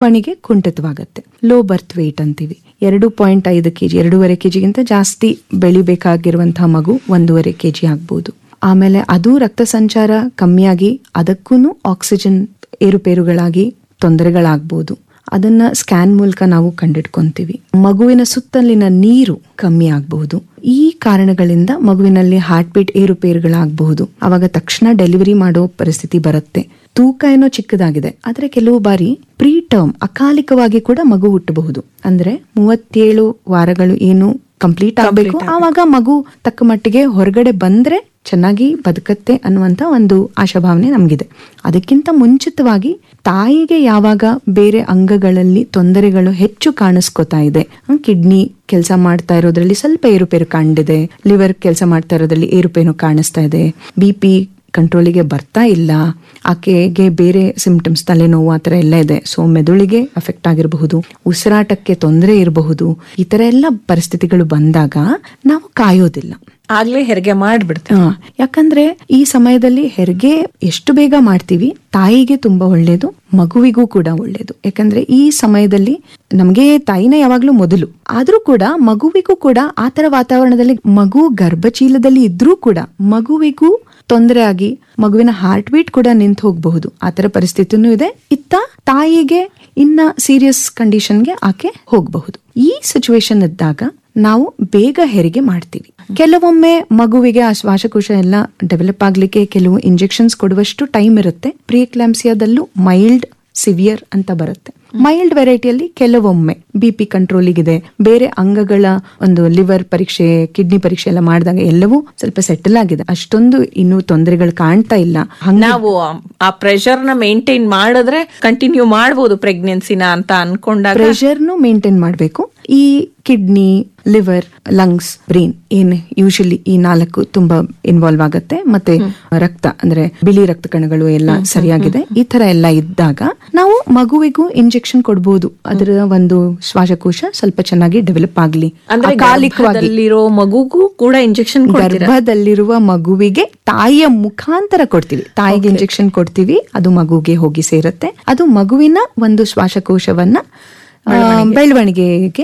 ಬೆಳವಣಿಗೆ ಕುಂಠಿತವಾಗುತ್ತೆ ಲೋ ಬರ್ತ್ ವೇಟ್ ಅಂತೀವಿ ಎರಡು ಪಾಯಿಂಟ್ ಐದು ಕೆಜಿ ಎರಡೂವರೆ ಕೆಜಿಗಿಂತ ಜಾಸ್ತಿ ಬೆಳಿಬೇಕಾಗಿರುವಂತಹ ಮಗು ಒಂದೂವರೆ ಕೆಜಿ ಆಗ್ಬೋದು ಆಮೇಲೆ ಅದು ರಕ್ತ ಸಂಚಾರ ಕಮ್ಮಿಯಾಗಿ ಅದಕ್ಕೂ ಆಕ್ಸಿಜನ್ ಏರುಪೇರುಗಳಾಗಿ ತೊಂದರೆಗಳಾಗ್ಬೋದು ಅದನ್ನ ಸ್ಕ್ಯಾನ್ ಮೂಲಕ ನಾವು ಕಂಡಿಡ್ಕೊಂತೀವಿ ಮಗುವಿನ ಸುತ್ತಲಿನ ನೀರು ಕಮ್ಮಿ ಆಗಬಹುದು ಈ ಕಾರಣಗಳಿಂದ ಮಗುವಿನಲ್ಲಿ ಹಾರ್ಟ್ ಬೀಟ್ ಏರುಪೇರುಗಳಾಗಬಹುದು ಅವಾಗ ತಕ್ಷಣ ಡೆಲಿವರಿ ಮಾಡೋ ಪರಿಸ್ಥಿತಿ ಬರುತ್ತೆ ತೂಕ ಏನೋ ಚಿಕ್ಕದಾಗಿದೆ ಆದ್ರೆ ಕೆಲವು ಬಾರಿ ಪ್ರೀ ಟರ್ಮ್ ಅಕಾಲಿಕವಾಗಿ ಕೂಡ ಮಗು ಹುಟ್ಟಬಹುದು ಅಂದ್ರೆ ಮೂವತ್ತೇಳು ವಾರಗಳು ಏನು ಕಂಪ್ಲೀಟ್ ಆಗಬೇಕು ಆವಾಗ ಮಗು ತಕ್ಕ ಮಟ್ಟಿಗೆ ಹೊರಗಡೆ ಬಂದ್ರೆ ಚೆನ್ನಾಗಿ ಬದುಕತ್ತೆ ಅನ್ನುವಂತ ಒಂದು ಆಶಾಭಾವನೆ ನಮಗಿದೆ ಅದಕ್ಕಿಂತ ಮುಂಚಿತವಾಗಿ ತಾಯಿಗೆ ಯಾವಾಗ ಬೇರೆ ಅಂಗಗಳಲ್ಲಿ ತೊಂದರೆಗಳು ಹೆಚ್ಚು ಕಾಣಿಸ್ಕೊತಾ ಇದೆ ಕಿಡ್ನಿ ಕೆಲಸ ಮಾಡ್ತಾ ಇರೋದ್ರಲ್ಲಿ ಸ್ವಲ್ಪ ಏರುಪೇರು ಕಾಣಿದೆ ಲಿವರ್ ಕೆಲಸ ಮಾಡ್ತಾ ಇರೋದ್ರಲ್ಲಿ ಏರುಪೇರು ಕಾಣಿಸ್ತಾ ಇದೆ ಬಿ ಪಿ ಕಂಟ್ರೋಲಿಗೆ ಬರ್ತಾ ಇಲ್ಲ ಆಕೆಗೆ ಬೇರೆ ಸಿಂಪ್ಟಮ್ಸ್ ತಲೆನೋವು ಆ ಥರ ಎಲ್ಲ ಇದೆ ಸೊ ಮೆದುಳಿಗೆ ಅಫೆಕ್ಟ್ ಆಗಿರಬಹುದು ಉಸಿರಾಟಕ್ಕೆ ತೊಂದರೆ ಇರಬಹುದು ಈ ತರ ಎಲ್ಲ ಪರಿಸ್ಥಿತಿಗಳು ಬಂದಾಗ ನಾವು ಕಾಯೋದಿಲ್ಲ ಆಗ್ಲೇ ಹೆರಿಗೆ ಮಾಡ್ಬಿಡ್ತೇವೆ ಹಾ, ಯಾಕಂದ್ರೆ ಈ ಸಮಯದಲ್ಲಿ ಹೆರಿಗೆ ಎಷ್ಟು ಬೇಗ ಮಾಡ್ತೀವಿ ತಾಯಿಗೆ ತುಂಬಾ ಒಳ್ಳೇದು ಮಗುವಿಗೂ ಕೂಡ ಒಳ್ಳೇದು ಯಾಕಂದ್ರೆ ಈ ಸಮಯದಲ್ಲಿ ನಮ್ಗೆ ತಾಯಿನೇ ಯಾವಾಗ್ಲೂ ಮೊದಲು ಆದ್ರೂ ಕೂಡ ಮಗುವಿಗೂ ಕೂಡ ಆತರ ವಾತಾವರಣದಲ್ಲಿ ಮಗು ಗರ್ಭಚೀಲದಲ್ಲಿ ಇದ್ರೂ ಕೂಡ ಮಗುವಿಗೂ ತೊಂದರೆ ಆಗಿ ಮಗುವಿನ ಹಾರ್ಟ್ ಬೀಟ್ ಕೂಡ ನಿಂತು ಹೋಗಬಹುದು ಆತರ ಪರಿಸ್ಥಿತಿನೂ ಇದೆ ಇತ್ತ ತಾಯಿಗೆ ಇನ್ನ ಸೀರಿಯಸ್ ಕಂಡೀಷನ್ಗೆ ಆಕೆ ಹೋಗಬಹುದು ಈ ಸಿಚುವೇಶನ್ ಇದ್ದಾಗ ನಾವು ಬೇಗ ಹೆರಿಗೆ ಮಾಡ್ತೀವಿ ಕೆಲವೊಮ್ಮೆ ಮಗುವಿಗೆ ಆ ಶ್ವಾಸಕೋಶ ಎಲ್ಲ ಡೆವಲಪ್ ಆಗ್ಲಿಕ್ಕೆ ಕೆಲವು ಇಂಜೆಕ್ಷನ್ಸ್ ಕೊಡುವಷ್ಟು ಟೈಮ್ ಇರುತ್ತೆ ಪ್ರಿಯಕ್ಲಾಂಸಿಯಾದಲ್ಲೂ ಮೈಲ್ಡ್ ಸಿವಿಯರ್ ಅಂತ ಬರುತ್ತೆ ಮೈಲ್ಡ್ ವೆರೈಟಿಯಲ್ಲಿ ಕೆಲವೊಮ್ಮೆ ಬಿ ಪಿ ಕಂಟ್ರೋಲಿಗಿದೆ ಬೇರೆ ಅಂಗಗಳ ಒಂದು ಲಿವರ್ ಪರೀಕ್ಷೆ ಕಿಡ್ನಿ ಪರೀಕ್ಷೆ ಎಲ್ಲ ಮಾಡಿದಾಗ ಎಲ್ಲವೂ ಸ್ವಲ್ಪ ಸೆಟಲ್ ಆಗಿದೆ ಅಷ್ಟೊಂದು ಇನ್ನೂ ತೊಂದರೆಗಳು ಕಾಣ್ತಾ ಇಲ್ಲ ಹಂಗ ನಾವು ಆ ಪ್ರೆಷರ್ ನ ಮೇಂಟೈನ್ ಮಾಡಿದ್ರೆ ಕಂಟಿನ್ಯೂ ಮಾಡಬಹುದು ಪ್ರೆಗ್ನೆನ್ಸಿನ ಅಂತ ಅನ್ಕೊಂಡಾಗ ಪ್ರೆಷರ್ನು ಮೇಂಟೈನ್ ಮಾಡಬೇಕು ಈ ಕಿಡ್ನಿ ಲಿವರ್ ಲಂಗ್ಸ್ ಬ್ರೈನ್ ಏನ್ ಯೂಶಲಿ ಈ ನಾಲ್ಕು ತುಂಬಾ ಇನ್ವಾಲ್ವ್ ಆಗುತ್ತೆ ಮತ್ತೆ ರಕ್ತ ಅಂದ್ರೆ ಬಿಳಿ ರಕ್ತ ಕಣಗಳು ಎಲ್ಲ ಸರಿಯಾಗಿದೆ ಈ ತರ ಎಲ್ಲ ಇದ್ದಾಗ ನಾವು ಮಗುವಿಗೂ ಇಂಜೆಕ್ಷನ್ ಕೊಡ್ಬೋದು ಅದರ ಒಂದು ಶ್ವಾಸಕೋಶ ಸ್ವಲ್ಪ ಚೆನ್ನಾಗಿ ಡೆವಲಪ್ ಆಗ್ಲಿ ಅಂದ್ರೆ ಅಕಾಲಿಕವಾಗಿ ಗರ್ಭದಲ್ಲಿರೋ ಮಗುಗೂ ಕೂಡ ಇಂಜೆಕ್ಷನ್ ಗರ್ಭದಲ್ಲಿರುವ ಮಗುವಿಗೆ ತಾಯಿಯ ಮುಖಾಂತರ ಕೊಡ್ತೀವಿ ತಾಯಿಗೆ ಇಂಜೆಕ್ಷನ್ ಕೊಡ್ತೀವಿ ಅದು ಮಗುಗೆ ಹೋಗಿ ಸೇರುತ್ತೆ ಅದು ಮಗುವಿನ ಒಂದು ಶ್ವಾಸಕೋಶವನ್ನ ಆ, ಬೆಳವಣಿಗೆಗೆ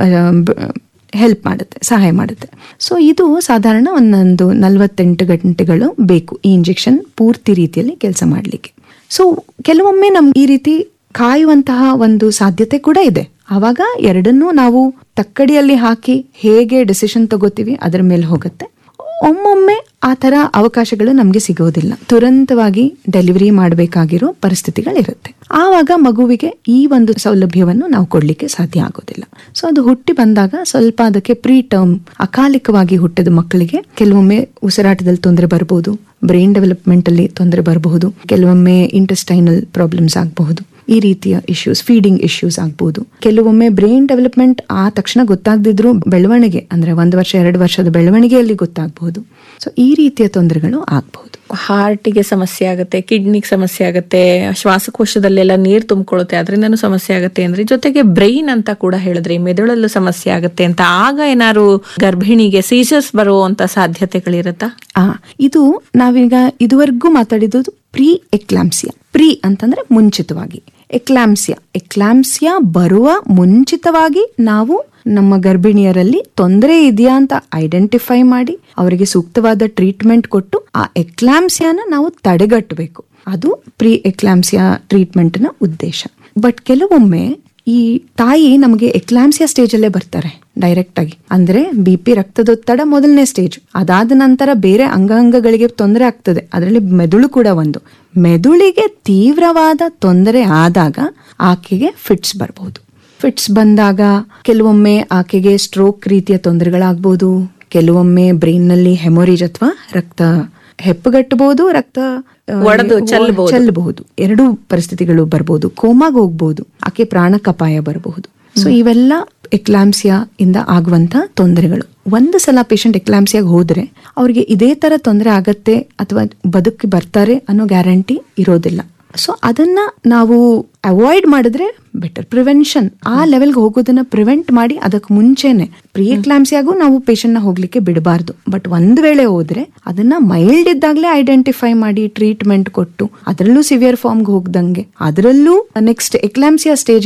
ಹೆಲ್ಪ್ ಮಾಡುತ್ತೆ ಸಹಾಯ ಮಾಡುತ್ತೆ ಸೊ ಇದು ಸಾಧಾರಣ ಒಂದೊಂದು ನಲವತ್ತೆಂಟು ಗಂಟೆಗಳು ಬೇಕು ಈ ಇಂಜೆಕ್ಷನ್ ಪೂರ್ತಿ ರೀತಿಯಲ್ಲಿ ಕೆಲಸ ಮಾಡಲಿಕ್ಕೆ ಸೊ ಕೆಲವೊಮ್ಮೆ ನಮ್ ಈ ರೀತಿ ಕಾಯುವಂತಹ ಒಂದು ಸಾಧ್ಯತೆ ಕೂಡ ಇದೆ ಆವಾಗ ಎರಡನ್ನೂ ನಾವು ತಕ್ಕಡಿಯಲ್ಲಿ ಹಾಕಿ ಹೇಗೆ ಡಿಸಿಷನ್ ತಗೋತೀವಿ ಅದರ ಮೇಲೆ ಹೋಗುತ್ತೆ ಒಮ್ಮೊಮ್ಮೆ ಆ ಥರ ಅವಕಾಶಗಳು ನಮಗೆ ಸಿಗೋದಿಲ್ಲ ತುರಂತವಾಗಿ ಡೆಲಿವರಿ ಮಾಡಬೇಕಾಗಿರೋ ಪರಿಸ್ಥಿತಿಗಳಿರುತ್ತೆ ಆವಾಗ ಮಗುವಿಗೆ ಈ ಒಂದು ಸೌಲಭ್ಯವನ್ನು ನಾವು ಕೊಡ್ಲಿಕ್ಕೆ ಸಾಧ್ಯ ಆಗೋದಿಲ್ಲ ಸೊ ಅದು ಹುಟ್ಟಿ ಬಂದಾಗ ಸ್ವಲ್ಪ ಅದಕ್ಕೆ ಪ್ರೀ ಟರ್ಮ್ ಅಕಾಲಿಕವಾಗಿ ಹುಟ್ಟಿದ ಮಕ್ಕಳಿಗೆ ಕೆಲವೊಮ್ಮೆ ಉಸಿರಾಟದಲ್ಲಿ ತೊಂದರೆ ಬರಬಹುದು ಬ್ರೈನ್ ಡೆವಲಪ್ಮೆಂಟ್ ಅಲ್ಲಿ ತೊಂದರೆ ಬರಬಹುದು ಕೆಲವೊಮ್ಮೆ ಇಂಟೆಸ್ಟೈನಲ್ ಪ್ರಾಬ್ಲಮ್ಸ್ ಆಗಬಹುದು ಈ ರೀತಿಯ ಇಶ್ಯೂಸ್ ಫೀಡಿಂಗ್ ಇಶ್ಯೂಸ್ ಆಗ್ಬೋದು ಕೆಲವೊಮ್ಮೆ ಬ್ರೈನ್ ಡೆವಲಪ್ಮೆಂಟ್ ಆ ತಕ್ಷಣ ಗೊತ್ತಾಗದಿದ್ರು ಬೆಳವಣಿಗೆ ಅಂದ್ರೆ ಒಂದು ವರ್ಷ ಎರಡು ವರ್ಷದ ಬೆಳವಣಿಗೆಯಲ್ಲಿ ಗೊತ್ತಾಗಬಹುದು ಸೊ ಈ ರೀತಿಯ ತೊಂದರೆಗಳು ಆಗಬಹುದು ಹಾರ್ಟಿಗೆ ಸಮಸ್ಯೆ ಆಗುತ್ತೆ ಕಿಡ್ನಿಗೆ ಸಮಸ್ಯೆ ಆಗುತ್ತೆ ಶ್ವಾಸಕೋಶದಲ್ಲೆಲ್ಲ ನೀರು ತುಂಬಿಕೊಳ್ಳುತ್ತೆ ಅದರಿಂದನೂ ಸಮಸ್ಯೆ ಆಗುತ್ತೆ ಅಂದ್ರೆ ಜೊತೆಗೆ ಬ್ರೈನ್ ಅಂತ ಕೂಡ ಹೇಳಿದ್ರಿ ಮೆದುಳಲ್ಲೂ ಸಮಸ್ಯೆ ಆಗುತ್ತೆ ಅಂತ ಆಗ ಏನಾದ್ರು ಗರ್ಭಿಣಿಗೆ ಸೀಸರ್ಸ್ ಬರುವಂತ ಸಾಧ್ಯತೆಗಳಿರುತ್ತಾ ಆ ಇದು ನಾವೀಗ ಇದುವರೆಗೂ ಮಾತಾಡಿದ್ದು ಪ್ರೀ ಎಕ್ಲಾಂಸಿಯಾ ಪ್ರೀ ಅಂತಂದ್ರೆ ಮುಂಚಿತವಾಗಿ ಎಕ್ಲಾಂಸಿಯಾ ಎಕ್ಲಾಂಸಿಯಾ ಬರುವ ಮುಂಚಿತವಾಗಿ ನಾವು ನಮ್ಮ ಗರ್ಭಿಣಿಯರಲ್ಲಿ ತೊಂದರೆ ಇದೆಯಾ ಅಂತ ಐಡೆಂಟಿಫೈ ಮಾಡಿ ಅವರಿಗೆ ಸೂಕ್ತವಾದ ಟ್ರೀಟ್ಮೆಂಟ್ ಕೊಟ್ಟು ಆ ಎಕ್ಲಾಂಸಿಯಾನ ನಾವು ತಡೆಗಟ್ಟಬೇಕು ಅದು ಪ್ರೀ ಎಕ್ಲಾಂಸಿಯಾ ಟ್ರೀಟ್ಮೆಂಟ್ನ ಉದ್ದೇಶ ಬಟ್ ಕೆಲವೊಮ್ಮೆ ಈ ತಾಯಿ ನಮಗೆ ಎಕ್ಲಾಂಸಿಯಾ ಸ್ಟೇಜ್ ಅಲ್ಲೇ ಬರ್ತಾರೆ ಡೈರೆಕ್ಟ್ ಆಗಿ ಅಂದ್ರೆ ಬಿ ಪಿ ರಕ್ತದೊತ್ತಡ ಮೊದಲನೇ ಸ್ಟೇಜ್ ಅದಾದ ನಂತರ ಬೇರೆ ಅಂಗಾಂಗಗಳಿಗೆ ತೊಂದರೆ ಆಗ್ತದೆ ಅದರಲ್ಲಿ ಮೆದುಳು ಕೂಡ ಒಂದು ಮೆದುಳಿಗೆ ತೀವ್ರವಾದ ತೊಂದರೆ ಆದಾಗ ಆಕೆಗೆ ಫಿಟ್ಸ್ ಬರಬಹುದು ಫಿಟ್ಸ್ ಬಂದಾಗ ಕೆಲವೊಮ್ಮೆ ಆಕೆಗೆ ಸ್ಟ್ರೋಕ್ ರೀತಿಯ ತೊಂದರೆಗಳಾಗ್ಬೋದು ಕೆಲವೊಮ್ಮೆ ಬ್ರೈನ್ ನಲ್ಲಿ ಹೆಮೊರೇಜ್ ಅಥವಾ ರಕ್ತ ಹೆಪ್ಪುಗಟ್ಟಬಹುದು ರಕ್ತ ಆ, ಒಡೆದು ಒ- ಚೆಲ್ಲಬಹುದು. ಚೆಲ್ಲಬಹುದು ಎರಡೂ ಪರಿಸ್ಥಿತಿಗಳು ಬರ್ಬೋದು ಕೋಮಾಗ ಹೋಗ್ಬೋದು ಆಕೆ ಪ್ರಾಣಕ್ಕಪಾಯ ಬರಬಹುದು ಸೊ ಇವೆಲ್ಲ ಎಕ್ಲಾಂಸಿಯಾ ಇಂದ ಆಗುವಂತ ತೊಂದರೆಗಳು ಒಂದು ಸಲ ಪೇಷಂಟ್ ಎಕ್ಲಾಂಸಿಯಾಗ ಹೋದ್ರೆ ಅವ್ರಿಗೆ ಇದೇ ತರ ತೊಂದರೆ ಆಗತ್ತೆ ಅಥವಾ ಬದುಕಿ ಬರ್ತಾರೆ ಅನ್ನೋ ಗ್ಯಾರಂಟಿ ಇರೋದಿಲ್ಲ ಸೊ ಅದನ್ನ ನಾವು ಅವಾಯ್ಡ್ ಮಾಡಿದ್ರೆ ಬೆಟರ್ ಪ್ರಿವೆನ್ಷನ್ ಆ ಲೆವೆಲ್ಗೆ ಹೋಗೋದನ್ನ ಪ್ರಿವೆಂಟ್ ಮಾಡಿ ಅದಕ್ಕೆ ಮುಂಚೆನೆ ಪ್ರೀ ಎಕ್ಲಾಂಸಿಯಾಗೂ ನಾವು patient ನ ಹೋಗ್ಲಿಕ್ಕೆ ಬಿಡಬಾರ್ದು ಬಟ್ ಒಂದ್ ವೇಳೆ ಹೋದ್ರೆ ಅದನ್ನ ಮೈಲ್ಡ್ ಇದ್ದಾಗಲೇ ಐಡೆಂಟಿಫೈ ಮಾಡಿ ಟ್ರೀಟ್ಮೆಂಟ್ ಕೊಟ್ಟು ಅದರಲ್ಲೂ ಸಿವಿಯರ್ ಫಾರ್ಮ್ಗೆ ಹೋಗ್ದಂಗೆ ಅದರಲ್ಲೂ ನೆಕ್ಸ್ಟ್ ಎಕ್ಲಾಂಸಿಯಾ ಸ್ಟೇಜ್